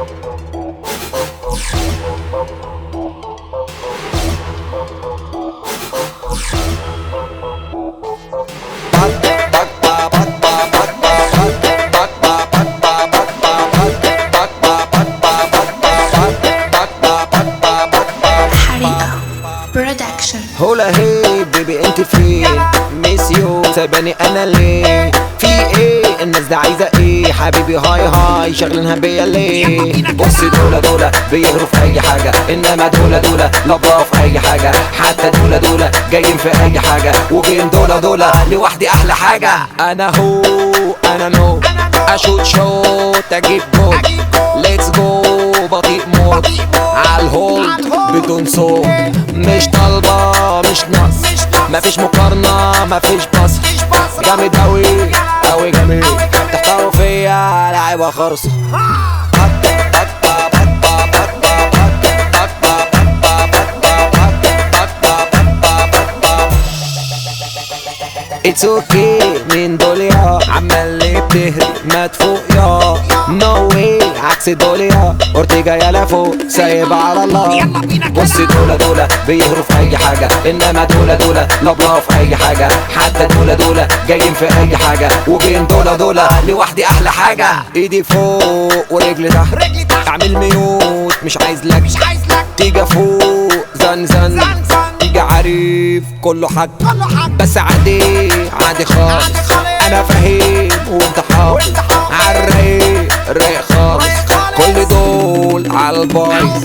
حريقة برودكشن هولا هي بيبي انت فين ميس يو سايباني انا ليه في ايه الناس ده عايزه ايه حبيبي هاي هاي شغلينها بيا ليه بص دولة دولة بيغروا في اي حاجه انما دولة دولة لبا في اي حاجه حتى دولة دولة جايين في اي حاجه وبين دولة دولة لوحدي احلى حاجه انا هو انا نو اشوت شوت اجيب جول ليتس جو بطيء موت عالهولد بدون صوت مش طالبة مش نص مفيش مقارنة مفيش بص جامد أوي أوي جميل تختاروا فيا لعيبة خرصة اتس اوكي مين دول يا عمال ليه بتهري مدفوق يا نو واي عكس دول يا اورتيجا يا فوق سايب على الله بص دول دول بيهروا في اي حاجه انما دول دول لبلا في اي حاجه حتى دول دول جايين في اي حاجه وبين دول دول لوحدي احلى حاجه ايدي فوق ورجلي تحت اعمل ميوت مش عايز لك مش عايز لك تيجا فوق زن زن تيجي عارف كله حق بس عادي عادي خالص انا فاهم وانت حافظ عالرايق رايق خالص كل دول عالبايظ